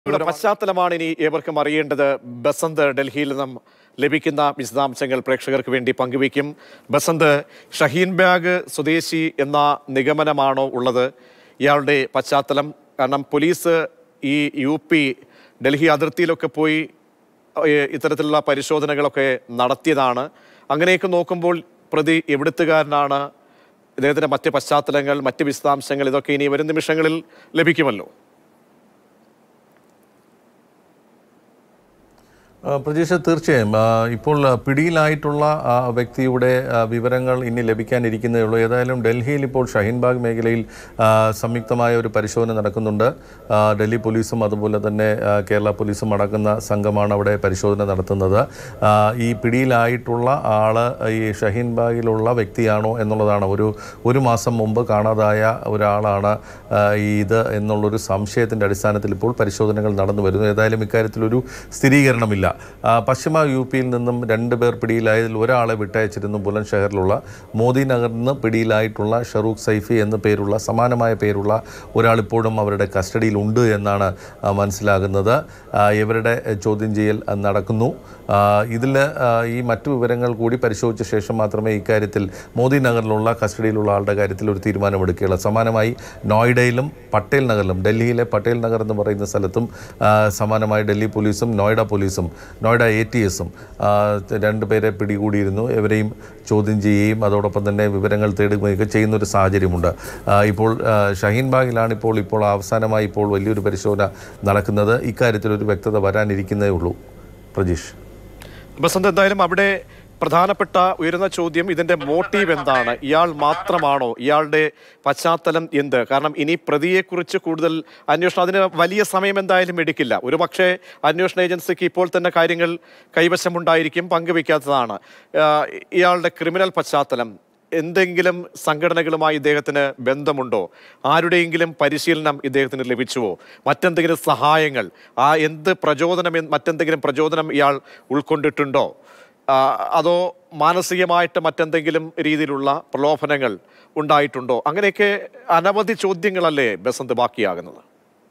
ഇവിടെ പശ്ചാത്തലമാണ് ഇനി ഏവർക്കും അറിയേണ്ടത് ബസന്ത് ഡൽഹിയിൽ നിന്നും ലഭിക്കുന്ന വിശദാംശങ്ങൾ പ്രേക്ഷകർക്ക് വേണ്ടി പങ്കുവയ്ക്കും ബസന്ത് ഷഹീൻ ബാഗ് സ്വദേശി എന്ന നിഗമനമാണോ ഉള്ളത് ഇയാളുടെ പശ്ചാത്തലം കാരണം പോലീസ് ഈ യു പി ഡൽഹി അതിർത്തിയിലൊക്കെ പോയി ഏഹ്, ഇത്തരത്തിലുള്ള പരിശോധനകളൊക്കെ നടത്തിയതാണ് അങ്ങനെയൊക്കെ നോക്കുമ്പോൾ പ്രതി എവിടുത്തുകാരനാണ് ഇദ്ദേഹത്തിന്റെ മറ്റ് പശ്ചാത്തലങ്ങൾ മറ്റ് വിശദാംശങ്ങൾ ഇതൊക്കെ ഇനി വരും നിമിഷങ്ങളിൽ ലഭിക്കുമല്ലോ ആ, പ്രതീക്ഷ തീർച്ചയായും ആ, ഇപ്പോൾ ആ, പിടിയിലായിട്ടുള്ള ആ വ്യക്തിയുടെ ആ, വിവരങ്ങൾ ഇനി ലഭിക്കാനിരിക്കുന്നേ ഉള്ളൂ ഏതായാലും ഡൽഹിയിൽ ഇപ്പോൾ ഷഹീൻബാഗ് മേഖലയിൽ ആ, സംയുക്തമായ ഒരു പരിശോധന നടക്കുന്നുണ്ട് ആ, ഡൽഹി പോലീസും അതുപോലെ തന്നെ ആ, കേരള പോലീസും അടങ്ങുന്ന സംഘമാണ് അവിടെ പരിശോധന നടത്തുന്നത് ആ, ഈ പിടിയിലായിട്ടുള്ള ആള് ഈ ഷഹീൻബാഗിലുള്ള വ്യക്തിയാണോ എന്നുള്ളതാണ് ഒരു ഒരു മാസം മുമ്പ് കാണാതായ ഒരാളാണ് ആ, ഈ ഇത് എന്നുള്ളൊരു സംശയത്തിൻ്റെ അടിസ്ഥാനത്തിൽ ഇപ്പോൾ പരിശോധനകൾ നടന്നു വരുന്നു ഏതായാലും ഇക്കാര്യത്തിലൊരു സ്ഥിരീകരണമില്ല ആ, പശ്ചിമ യു പിയിൽ നിന്നും രണ്ട് പേർ പിടിയിലായതിൽ ഒരാളെ വിട്ടയച്ചിരുന്നു ബുലൻഷഹറിലുള്ള മോദി നഗറിൽ നിന്ന് പിടിയിലായിട്ടുള്ള ഷറൂഖ് സൈഫി എന്ന പേരുള്ള സമാനമായ പേരുള്ള ഒരാൾ ഇപ്പോഴും അവരുടെ കസ്റ്റഡിയിലുണ്ട് എന്നാണ് ആ, മനസ്സിലാകുന്നത് ആ, ഇവരുടെ ചോദ്യം ചെയ്യൽ ആ, നടക്കുന്നു ഇതിൽ ഈ മറ്റു വിവരങ്ങൾ കൂടി പരിശോധിച്ച ശേഷം മാത്രമേ ഇക്കാര്യത്തിൽ മോദി നഗറിലുള്ള കസ്റ്റഡിയിലുള്ള ആളുടെ കാര്യത്തിൽ ഒരു തീരുമാനമെടുക്കുകയുള്ളൂ സമാനമായി നോയിഡയിലും പട്ടേൽ നഗറിലും ഡൽഹിയിലെ പട്ടേൽ നഗർ എന്ന് പറയുന്ന സ്ഥലത്തും ആ, സമാനമായി ഡൽഹി പോലീസും നോയിഡ പോലീസും നോയിഡ എ ടി എസും രണ്ടുപേരെ പിടികൂടിയിരുന്നു ഇവരെയും ചോദ്യം ചെയ്യുകയും അതോടൊപ്പം തന്നെ വിവരങ്ങൾ തേടുകയൊക്കെ ചെയ്യുന്ന ഒരു സാഹചര്യമുണ്ട് ആ, ഇപ്പോൾ ആ, ഷഹീൻ ബാഗിലാണ് ഇപ്പോൾ ഇപ്പോൾ അവസാനമായി ഇപ്പോൾ വലിയൊരു പരിശോധന നടക്കുന്നത് ഇക്കാര്യത്തിൽ ഒരു വ്യക്തത വരാനിരിക്കുന്നതേ ഉള്ളൂ പ്രജീഷ് ബസന്ത് എന്തായാലും അവിടെ പ്രധാനപ്പെട്ട ഉയരുന്ന ചോദ്യം ഇതിന്റെ മോട്ടീവ് എന്താണ് ഇയാൾ മാത്രമാണോ ഇയാളുടെ പശ്ചാത്തലം എന്ത് കാരണം ഇനി പ്രതിയെക്കുറിച്ച് കൂടുതൽ അന്വേഷണം അതിന് വലിയ സമയം എന്തായാലും എടുക്കില്ല ഒരു പക്ഷേ അന്വേഷണ ഏജൻസിക്ക് ഇപ്പോൾ തന്നെ കാര്യങ്ങൾ കൈവശമുണ്ടായിരിക്കും പങ്കുവെക്കാത്തതാണ് ആഹ് ഇയാളുടെ ക്രിമിനൽ പശ്ചാത്തലം എന്തെങ്കിലും സംഘടനകളുമായി ഇദ്ദേഹത്തിന് ബന്ധമുണ്ടോ ആരുടെയെങ്കിലും പരിശീലനം ഇദ്ദേഹത്തിന് ലഭിച്ചുവോ മറ്റെന്തെങ്കിലും സഹായങ്ങൾ ആ എന്ത് പ്രചോദനം എന്ന് മറ്റെന്തെങ്കിലും പ്രചോദനം ഇയാൾ ഉൾക്കൊണ്ടിട്ടുണ്ടോ ആ, അതോ മാനസികമായിട്ട് മറ്റെന്തെങ്കിലും രീതിയിലുള്ള പ്രലോഭനങ്ങൾ ഉണ്ടായിട്ടുണ്ടോ അങ്ങനെയൊക്കെ അനവധി ചോദ്യങ്ങളല്ലേ ബസന്ത് ബാക്കിയാകുന്നത്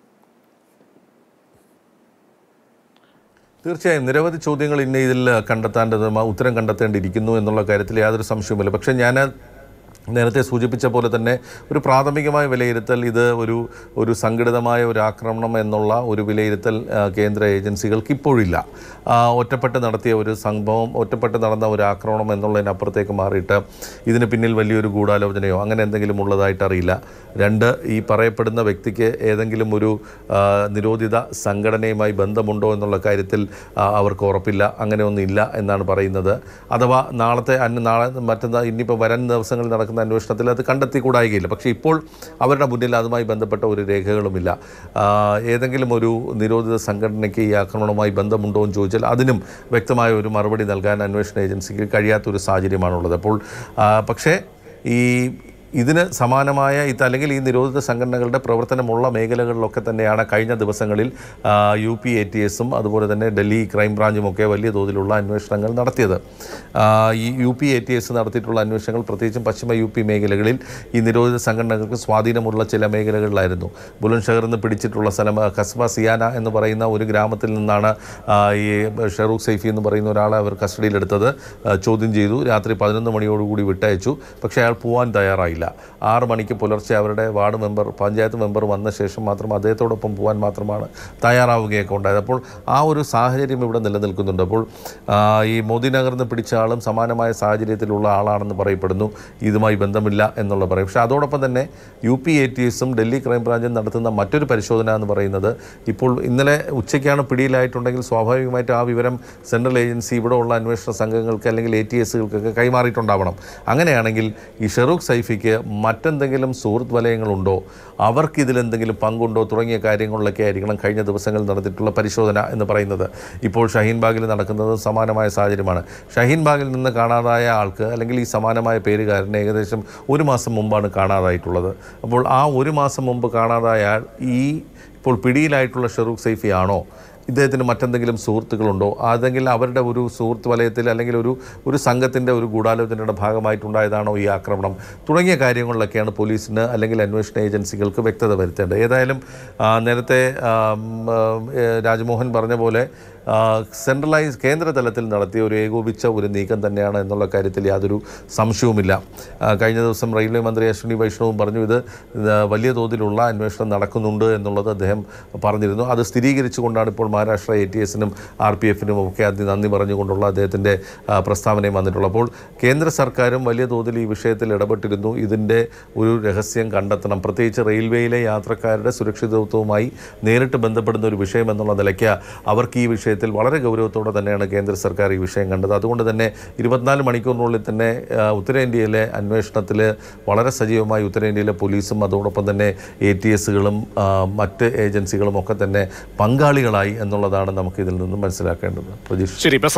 തീർച്ചയായും നിരവധി ചോദ്യങ്ങൾ ഇന്ന് ഇതിൽ കണ്ടെത്തേണ്ടത് ഉത്തരം കണ്ടെത്തേണ്ടിയിരിക്കുന്നു എന്നുള്ള കാര്യത്തിൽ യാതൊരു സംശയവുമില്ല പക്ഷേ ഞാൻ നേരത്തെ സൂചിപ്പിച്ച പോലെ തന്നെ ഒരു പ്രാഥമികമായ വിലയിരുത്തൽ ഇത് ഒരു ഒരു സംഘടിതമായ ഒരു ആക്രമണം എന്നുള്ള ഒരു വിലയിരുത്തൽ ആ, കേന്ദ്ര ഏജൻസികൾക്ക് ഇപ്പോഴില്ല ആ, ഒറ്റപ്പെട്ട് നടത്തിയ ഒരു സംഭവം ഒറ്റപ്പെട്ട് നടന്ന ഒരു ആക്രമണം എന്നുള്ളതിനപ്പുറത്തേക്ക് മാറിയിട്ട് ഇതിന് പിന്നിൽ വലിയൊരു ഗൂഢാലോചനയോ അങ്ങനെ എന്തെങ്കിലും ഉള്ളതായിട്ട് അറിയില്ല രണ്ട് ഈ പറയപ്പെടുന്ന വ്യക്തിക്ക് ഏതെങ്കിലും ഒരു ആ, നിരോധിത സംഘടനയുമായി ബന്ധമുണ്ടോ എന്നുള്ള കാര്യത്തിൽ ആ, അവർക്ക് ഉറപ്പില്ല അങ്ങനെ ഒന്നും ഇല്ല എന്നാണ് പറയുന്നത് അഥവാ നാളത്തെ അന്ന് നാളെ മറ്റന്നാൾ ഇനിയിപ്പോൾ വരാൻ ദിവസങ്ങളിൽ നടക്കുന്ന അന്വേഷണത്തിൽ അത് കണ്ടെത്തി കൂടായികയില്ല പക്ഷേ ഇപ്പോൾ അവരുടെ മുന്നിൽ അതുമായി ബന്ധപ്പെട്ട ഒരു രേഖകളുമില്ല ആ, ഏതെങ്കിലും ഒരു നിരോധിത സംഘടനയ്ക്ക് ഈ ആക്രമണവുമായി ബന്ധമുണ്ടോ എന്ന് ചോദിച്ചാൽ അതിനും വ്യക്തമായ ഒരു മറുപടി നൽകാൻ അന്വേഷണ ഏജൻസിക്ക് കഴിയാത്തൊരു സാഹചര്യമാണുള്ളത് അപ്പോൾ ആ, പക്ഷേ ഈ ഇതിന് സമാനമായ ഇത് അല്ലെങ്കിൽ ഈ നിരോധിത സംഘടനകളുടെ പ്രവർത്തനമുള്ള മേഖലകളിലൊക്കെ തന്നെയാണ് കഴിഞ്ഞ ദിവസങ്ങളിൽ ആ, യു പി എ ടി എസും അതുപോലെ തന്നെ ഡൽഹി ക്രൈംബ്രാഞ്ചും ഒക്കെ വലിയ തോതിലുള്ള അന്വേഷണങ്ങൾ നടത്തിയത് ആ, ഈ U P A T S നടത്തിയിട്ടുള്ള അന്വേഷണങ്ങൾ പ്രത്യേകിച്ചും പശ്ചിമ യു പി മേഖലകളിൽ ഈ നിരോധിത സംഘടനകൾക്ക് സ്വാധീനമുള്ള ചില മേഖലകളിലായിരുന്നു ബുലൻഷഹറിൽ നിന്ന് പിടിച്ചിട്ടുള്ള സ്ഥലം ആ, കസ്ബ സിയാന എന്ന് പറയുന്ന ഒരു ഗ്രാമത്തിൽ നിന്നാണ് ആ, ഈ ഷെറൂഖ് സൈഫി എന്ന് പറയുന്ന ഒരാളെ അവർ കസ്റ്റഡിയിലെടുത്തത് ആ, ചോദ്യം ചെയ്തു രാത്രി പതിനൊന്ന് മണിയോടുകൂടി വിട്ടയച്ചു പക്ഷേ അയാൾ പോകാൻ തയ്യാറായില്ല ആറ് മണിക്ക് പുലർച്ചെ അവരുടെ വാർഡ് മെമ്പർ പഞ്ചായത്ത് മെമ്പർ വന്ന ശേഷം മാത്രം അദ്ദേഹത്തോടൊപ്പം പോകാൻ മാത്രമാണ് തയ്യാറാവുകയൊക്കെ ഉണ്ടായത് അപ്പോൾ ആ ഒരു സാഹചര്യം ഇവിടെ നിലനിൽക്കുന്നുണ്ട് അപ്പോൾ ആ, ഈ മോദി നഗറിൽ നിന്ന് പിടിച്ച ആളും സമാനമായ സാഹചര്യത്തിലുള്ള ആളാണെന്ന് പറയപ്പെടുന്നു ഇതുമായി ബന്ധമില്ല എന്നുള്ള പറയും പക്ഷേ അതോടൊപ്പം തന്നെ യു പി എ ടി എസും ഡൽഹി ക്രൈംബ്രാഞ്ചും നടത്തുന്ന മറ്റൊരു പരിശോധന എന്ന് പറയുന്നത് ഇപ്പോൾ ഇന്നലെ ഉച്ചയ്ക്കാണ് പിടിയിലായിട്ടുണ്ടെങ്കിൽ സ്വാഭാവികമായിട്ട് ആ വിവരം സെൻട്രൽ ഏജൻസി ഇവിടെ ഉള്ള അന്വേഷണ സംഘങ്ങൾക്ക് അല്ലെങ്കിൽ എ ടി എസുകൾക്കൊക്കെ കൈമാറിയിട്ടുണ്ടാവണം അങ്ങനെയാണെങ്കിൽ ഈ ഷെറൂഖ് സൈഫിക്ക് മറ്റെന്തെങ്കിലും സുഹൃത്ത് വലയങ്ങളുണ്ടോ അവർക്ക് ഇതിലെന്തെങ്കിലും പങ്കുണ്ടോ തുടങ്ങിയ കാര്യങ്ങളിലൊക്കെ ആയിരിക്കണം കഴിഞ്ഞ ദിവസങ്ങളിൽ നടത്തിയിട്ടുള്ള പരിശോധന എന്ന് പറയുന്നത് ഇപ്പോൾ ഷഹീൻ ബാഗിൽ നടക്കുന്നത് സമാനമായ സാഹചര്യമാണ് ഷഹീൻ ബാഗിൽ നിന്ന് കാണാതായ ആൾക്ക് അല്ലെങ്കിൽ ഈ സമാനമായ പേരുകാരന് ഏകദേശം ഒരു മാസം മുമ്പാണ് കാണാതായിട്ടുള്ളത് അപ്പോൾ ആ ഒരു മാസം മുമ്പ് കാണാതായ ആൾ ഈ ഇപ്പോൾ പിടിയിലായിട്ടുള്ള ഷെറൂഖ് സൈഫി ആണോ ഇദ്ദേഹത്തിന് മറ്റെന്തെങ്കിലും സുഹൃത്തുക്കളുണ്ടോ അതെങ്കിൽ അവരുടെ ഒരു സുഹൃത്ത് വലയത്തിൽ അല്ലെങ്കിൽ ഒരു ഒരു സംഘത്തിൻ്റെ ഒരു ഗൂഢാലോചനയുടെ ഭാഗമായിട്ടുണ്ടായതാണോ ഈ ആക്രമണം തുടങ്ങിയ കാര്യങ്ങളിലൊക്കെയാണ് പോലീസിന് അല്ലെങ്കിൽ അന്വേഷണ ഏജൻസികൾക്ക് വ്യക്തത വരുത്തേണ്ടത് ഏതായാലും ആ, നേരത്തെ ആം, ആ, ഏ, രാജ്മോഹൻ പറഞ്ഞ പോലെ ആ, സെൻട്രലൈസ് കേന്ദ്ര തലത്തിൽ നടത്തിയ ഒരു ഏകോപിച്ച ഒരു നീക്കം തന്നെയാണ് എന്നുള്ള കാര്യത്തിൽ യാതൊരു സംശയവുമില്ല ആ, കഴിഞ്ഞ ദിവസം റെയിൽവേ മന്ത്രി അശ്വിനി വൈഷ്ണവും പറഞ്ഞു ഇത് ഇത് വലിയ തോതിലുള്ള അന്വേഷണം നടക്കുന്നുണ്ട് എന്നുള്ളത് അദ്ദേഹം പറഞ്ഞിരുന്നു അത് സ്ഥിരീകരിച്ചുകൊണ്ടാണ് ഇപ്പോൾ മഹാരാഷ്ട്ര എ ടി എസിനും ആർ പി എഫിനും ഒക്കെ അതി നന്ദി പറഞ്ഞുകൊണ്ടുള്ള അദ്ദേഹത്തിൻ്റെ ആ, പ്രസ്താവനയും വന്നിട്ടുള്ളത് അപ്പോൾ കേന്ദ്ര സർക്കാരും വലിയ തോതിൽ ഈ വിഷയത്തിൽ ഇടപെട്ടിരുന്നു ഇതിൻ്റെ ഒരു രഹസ്യം കണ്ടെത്തണം പ്രത്യേകിച്ച് റെയിൽവേയിലെ യാത്രക്കാരുടെ സുരക്ഷിതത്വവുമായി നേരിട്ട് ബന്ധപ്പെടുന്ന ഒരു വിഷയം എന്നുള്ള നിലയ്ക്ക് അവർക്ക് ഈ വിഷയത്തിൽ വളരെ ഗൗരവത്തോടെ തന്നെയാണ് കേന്ദ്ര സർക്കാർ ഈ വിഷയം കണ്ടത് അതുകൊണ്ട് തന്നെ ഇരുപത്തിനാല് മണിക്കൂറിനുള്ളിൽ തന്നെ ആ, ഉത്തരേന്ത്യയിലെ അന്വേഷണത്തിൽ വളരെ സജീവമായി ഉത്തരേന്ത്യയിലെ പോലീസും അതോടൊപ്പം തന്നെ എ ടി എസുകളും മറ്റ് ഏജൻസികളും ഒക്കെ തന്നെ പങ്കാളികളായി എന്നുള്ളതാണ് നമുക്ക് ഇതിൽ നിന്നും മനസ്സിലാക്കേണ്ടത് പ്രതീക്ഷ ശരി പ്രസാദ്